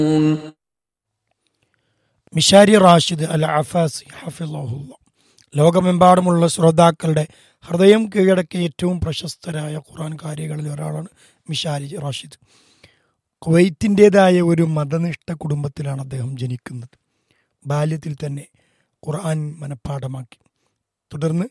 Mishary Rashid Al Afasy ഹഫിള്ളാഹുല്ല ലോകമെമ്പാടുമുള്ള ശ്രോതാക്കളുടെ ഹൃദയം കീഴടക്കിയ ഏറ്റവും പ്രശസ്തരായ ഖുർആൻ കാരികളിൽ ഒരാളാണ് മിഷാരി റാഷിദ് കുവൈത്തിൻ്റെതായ ഒരു മതനിഷ്ഠ കുടുംബത്തിലാണ് അദ്ദേഹം ജനിക്കുന്നത് ബാല്യത്തിൽ തന്നെ ഖുർആൻ മനഃപ്പാഠമാക്കി തുടർന്ന്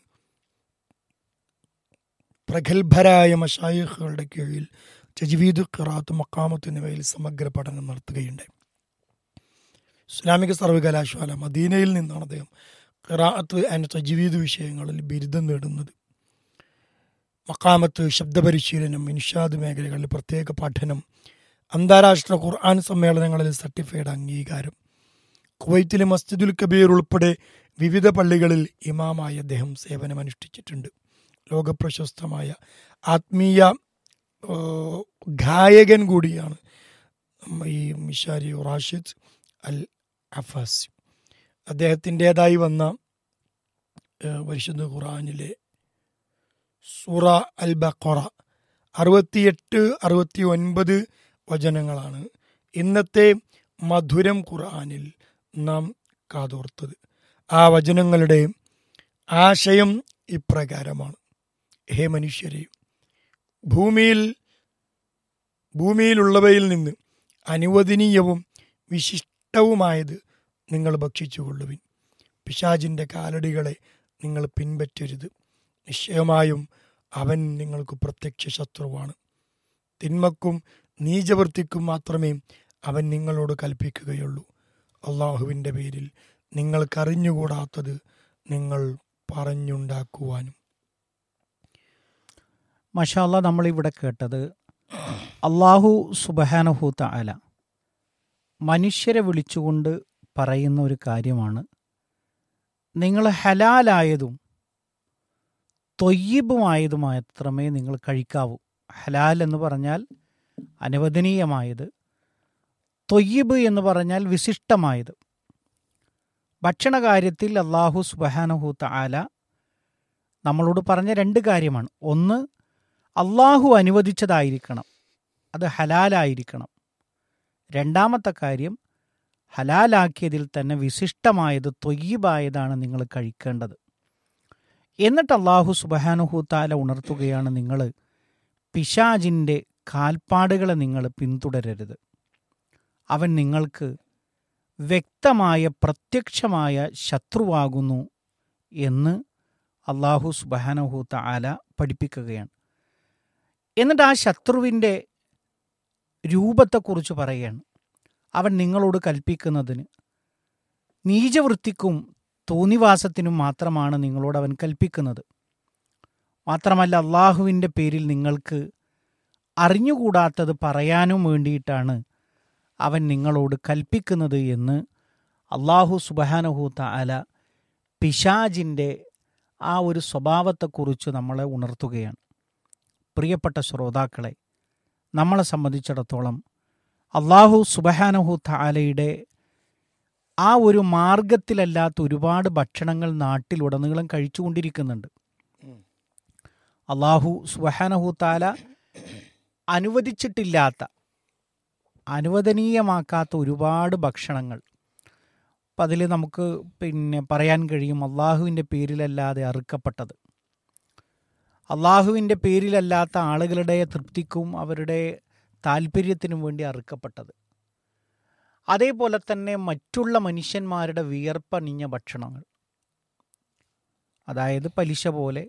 പ്രഗത്ഭരായ മഷായിഖുകളുടെ കീഴിൽ ജജ്വീദ് ഖിറാത്ത് മക്കാമത്ത് എന്നിവയിൽ സമഗ്ര പഠനം നടത്തുകയുണ്ടായി ഇസ്ലാമിക സർവകലാശാല മദീനയിൽ നിന്നാണ് അദ്ദേഹം ഖിറാഅത്ത് ആൻഡ് തജ്വീദ് വിഷയങ്ങളിൽ ബിരുദം നേടുന്നത് മക്കാമത്ത് ശബ്ദപരിശീലനം ഇൻഷാദ് മേഖലകളിൽ പ്രത്യേക പഠനം അന്താരാഷ്ട്ര ഖുർആൻ സമ്മേളനങ്ങളിൽ സർട്ടിഫൈഡ് അംഗീകാരം കുവൈത്തിലെ മസ്ജിദുൽ കബീർ ഉൾപ്പെടെ വിവിധ പള്ളികളിൽ ഇമാമായി അദ്ദേഹം സേവനമനുഷ്ഠിച്ചിട്ടുണ്ട് ലോകപ്രശസ്തമായ ആത്മീയ ഏഹ്, ഗായകൻ കൂടിയാണ് നമ്മ ഈ മിഷാരി റാഷിദ് അൽ അഫാസി അദ്ദേഹത്തിൻ്റെതായി വന്ന ഏഹ്, പരിശുദ്ധ ഖുറാനിലെ സൂറ അൽ ബഖറ അറുപത്തിയെട്ട് അറുപത്തി ഒൻപത് വചനങ്ങളാണ് ഇന്നത്തെ മധുരം ഖുർആനിൽ നാം കാതോർത്തത് ആ വചനങ്ങളുടെ ആശയം ഇപ്രകാരമാണ് ഹേ മനുഷ്യരെ ഭൂമിയിൽ ഭൂമിയിലുള്ളവയിൽ നിന്ന് അനുവദനീയവും വിശിഷ്ടവുമായത് നിങ്ങൾ ഭക്ഷിച്ചുകൊള്ളുവിൻ പിശാജിൻ്റെ കാലടികളെ നിങ്ങൾ പിൻപറ്റരുത് നിശ്ചയമായും അവൻ നിങ്ങൾക്ക് പ്രത്യക്ഷ ശത്രുവാണ് തിന്മക്കും നീചവൃത്തിക്കും മാത്രമേ അവൻ നിങ്ങളോട് കൽപ്പിക്കുകയുള്ളൂ അള്ളാഹുവിൻ്റെ പേരിൽ നിങ്ങൾക്കറിഞ്ഞുകൂടാത്തത് നിങ്ങൾ പറഞ്ഞുണ്ടാക്കുവാനും മഷാല്ല നമ്മളിവിടെ കേട്ടത് അള്ളാഹു സുബഹാനഹു തആല മനുഷ്യരെ വിളിച്ചുകൊണ്ട് പറയുന്ന ഒരു കാര്യമാണ് നിങ്ങൾ ഹലാലായതും തൊയ്യബുമായതും മാത്രമേ നിങ്ങൾ കഴിക്കാവൂ ഹലാൽ എന്ന് പറഞ്ഞാൽ അനുവദനീയമായത് തൊയ്യബ് എന്ന് പറഞ്ഞാൽ വിശിഷ്ടമായത് ഭക്ഷണകാര്യത്തിൽ അള്ളാഹു സുബഹാനഹു തആല നമ്മളോട് പറഞ്ഞ രണ്ട് കാര്യമാണ് ഒന്ന് അള്ളാഹു അനുവദിച്ചതായിരിക്കണം അത് ഹലാലായിരിക്കണം രണ്ടാമത്തെ കാര്യം ഹലാലാക്കിയതിൽ തന്നെ വിശിഷ്ടമായത് തൊയ്യബായതാണ് നിങ്ങൾ കഴിക്കേണ്ടത് എന്നിട്ട് അള്ളാഹു സുബഹാനുഹൂത്താല ഉണർത്തുകയാണ് നിങ്ങൾ പിശാജിൻ്റെ കാൽപ്പാടുകളെ നിങ്ങൾ പിന്തുടരരുത് അവൻ നിങ്ങൾക്ക് വ്യക്തമായ പ്രത്യക്ഷമായ ശത്രുവാകുന്നു എന്ന് അള്ളാഹു സുബഹാനഹൂത്ത ആല പഠിപ്പിക്കുകയാണ് എന്നിട്ട് ആ ശത്രുവിൻ്റെ രൂപത്തെക്കുറിച്ച് പറയുകയാണ് അവൻ നിങ്ങളോട് കൽപ്പിക്കുന്നതിന് നീചവൃത്തിക്കും തോന്നിവാസത്തിനും മാത്രമാണ് നിങ്ങളോട് അവൻ കൽപ്പിക്കുന്നത് മാത്രമല്ല അള്ളാഹുവിൻ്റെ പേരിൽ നിങ്ങൾക്ക് അറിഞ്ഞുകൂടാത്തത് പറയാനും വേണ്ടിയിട്ടാണ് അവൻ നിങ്ങളോട് കൽപ്പിക്കുന്നത് എന്ന് അള്ളാഹു സുബഹാനഹൂത്ത അല പിശാജിൻ്റെ ആ ഒരു സ്വഭാവത്തെക്കുറിച്ച് നമ്മളെ ഉണർത്തുകയാണ് പ്രിയപ്പെട്ട ശ്രോതാക്കളെ നമ്മളെ സംബന്ധിച്ചിടത്തോളം അള്ളാഹു സുബഹാനഹു താലയുടെ ആ ഒരു മാർഗത്തിലല്ലാത്ത ഒരുപാട് ഭക്ഷണങ്ങൾ നാട്ടിലുടനീളം കഴിച്ചുകൊണ്ടിരിക്കുന്നുണ്ട് അള്ളാഹു സുബഹാനഹു താല അനുവദിച്ചിട്ടില്ലാത്ത അനുവദനീയമാക്കാത്ത ഒരുപാട് ഭക്ഷണങ്ങൾ അപ്പം അതിൽ നമുക്ക് പിന്നെ പറയാൻ കഴിയും അള്ളാഹുവിൻ്റെ പേരിലല്ലാതെ അറുക്കപ്പെട്ടത് അള്ളാഹുവിൻ്റെ പേരിലല്ലാത്ത ആളുകളുടെ തൃപ്തിക്കും അവരുടെ താല്പര്യത്തിനും വേണ്ടി അറുക്കപ്പെട്ടത് അതേപോലെ തന്നെ മറ്റുള്ള മനുഷ്യന്മാരുടെ വിയർപ്പണിഞ്ഞ ഭക്ഷണങ്ങൾ അതായത് പലിശ പോലെ